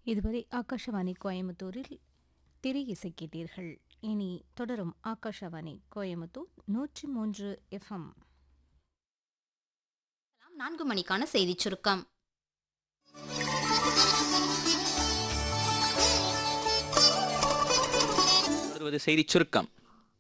இதுவரை ஆகாஷவாணி கோயம்புத்தூரில் திரை இசை கேட்டீர்கள் இனி தொடரும் ஆகாஷவாணி கோயம்புத்தூர் நூற்றி மூன்று எஃப்எம் நான்கு மணிக்கான செய்திச் சுருக்கம் வருவது செய்திச் சுருக்கம்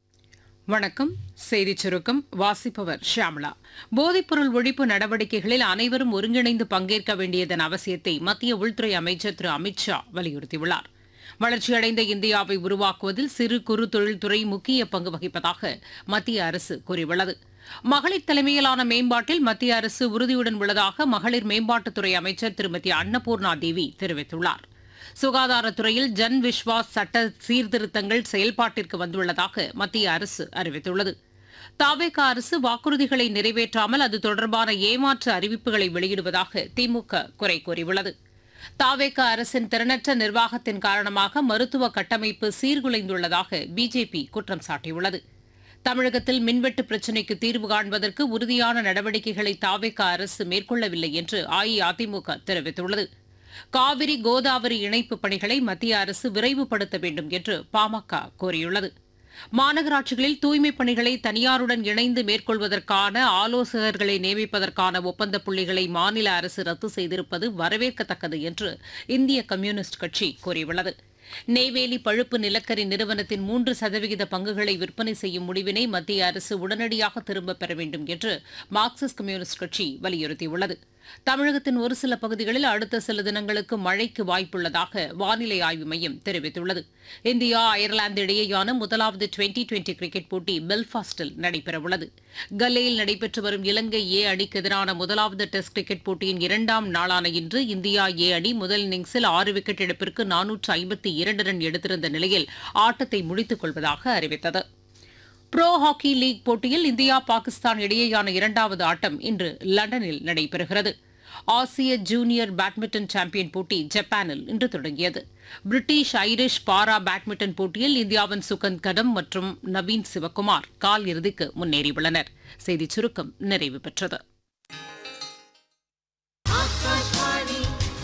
வணக்கம் செய்திச் சுருக்கம் வாசிப்பவர் ஷியாமளா போதைப்பொருள் ஒழிப்பு நடவடிக்கைகளில் அனைவரும் ஒருங்கிணைந்து பங்கேற்க வேண்டியதன் அவசியத்தை மத்திய உள்துறை அமைச்சர் திரு அமித் ஷா வலியுறுத்தியுள்ளார் வளர்ச்சியடைந்த இந்தியாவை உருவாக்குவதில் சிறு குறு தொழில்துறை முக்கிய பங்கு வகிப்பதாக மத்திய அரசு கூறியுள்ளது மகளிர் தலைமையிலான மேம்பாட்டில் மத்திய அரசு உறுதியுடன் உள்ளதாக மகளிர் மேம்பாட்டுத்துறை அமைச்சர் திருமதி அன்னபூர்ணா தேவி தெரிவித்துள்ளார் சுகாதாரத்துறையில் ஜன் விஸ்வாஸ் சட்ட சீர்திருத்தங்கள் செயல்பாட்டிற்கு வந்துள்ளதாக மத்திய அரசு அறிவித்துள்ளது தாவேக அரசு வாக்குறுதிகளை நிறைவேற்றாமல் அது தொடர்பான ஏமாற்று அறிவிப்புகளை வெளியிடுவதாக திமுக குறை கூறியுள்ளது தாவேக அரசின் திறனற்ற நிர்வாகத்தின் காரணமாக மருத்துவ கட்டமைப்பு சீர்குலைந்துள்ளதாக பிஜேபி குற்றம் சாட்டியுள்ளது தமிழகத்தில் மின்வெட்டு பிரச்சினைக்கு தீர்வு காண்பதற்கு உறுதியான நடவடிக்கைகளை தாவேக அரசு மேற்கொள்ளவில்லை என்று அஇஅதிமுக தெரிவித்துள்ளது காவிரி கோதாவரி இணைப்பு பணிகளை மத்திய அரசு விரைவுபடுத்த வேண்டும் என்று பாமக கோரியுள்ளது மாநகராட்சிகளில் தூய்மைப் பணிகளை தனியாருடன் இணைந்து மேற்கொள்வதற்கான ஆலோசகர்களை நியமிப்பதற்கான ஒப்பந்த புள்ளிகளை மாநில அரசு ரத்து செய்திருப்பது வரவேற்கத்தக்கது என்று இந்திய கம்யூனிஸ்ட் கட்சி கூறியுள்ளது நெய்வேலி பழுப்பு நிலக்கரி நிறுவனத்தின் மூன்று சதவிகித பங்குகளை விற்பனை செய்யும் முடிவினை மத்திய அரசு உடனடியாக திரும்பப் பெற வேண்டும் என்று மார்க்சிஸ்ட் கம்யூனிஸ்ட் கட்சி வலியுறுத்தியுள்ளது தமிழகத்தின் ஒரு சில பகுதிகளில் அடுத்த சில தினங்களுக்கு மழைக்கு வாய்ப்புள்ளதாக வானிலை ஆய்வு மையம் தெரிவித்துள்ளது இந்தியா அயர்லாந்து இடையேயான முதலாவது டுவெண்டி டுவெண்டி கிரிக்கெட் போட்டி பெல்ஃபாஸ்டில் நடைபெறவுள்ளது கல்லேயில் நடைபெற்று வரும் இலங்கை ஏ அணிக்கு எதிரான முதலாவது டெஸ்ட் கிரிக்கெட் போட்டியின் இரண்டாம் நாளான இன்று இந்தியா ஏ அணி முதல் இன்னிங்ஸில் ஆறு விக்கெட் இழப்பிற்கு நானூற்று ஐம்பத்தி இரண்டு ரன் எடுத்திருந்த நிலையில் ஆட்டத்தை முடித்துக் கொள்வதாக அறிவித்தது ப்ரோ ஹாக்கி லீக் போட்டியில் இந்தியா பாகிஸ்தான் இடையேயான இரண்டாவது ஆட்டம் இன்று லண்டனில் நடைபெறுகிறது ஆசிய ஜூனியர் பேட்மிண்டன் சாம்பியன் போட்டி ஜப்பானில் இன்று தொடங்கியது பிரிட்டிஷ் ஐரிஷ் பாரா பேட்மிண்டன் போட்டியில் இந்தியாவின் சுகந்த் கடம் மற்றும் நவீன் சிவகுமார் கால் இறுதிக்கு முன்னேறியுள்ளனர் செய்திச் சுருக்கம் நிறைவு பெற்றது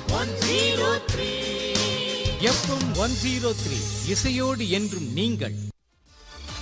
எஃப்எம் ஒன் ஜீரோ த்ரீ இசையோடு என்றும் நீங்கள்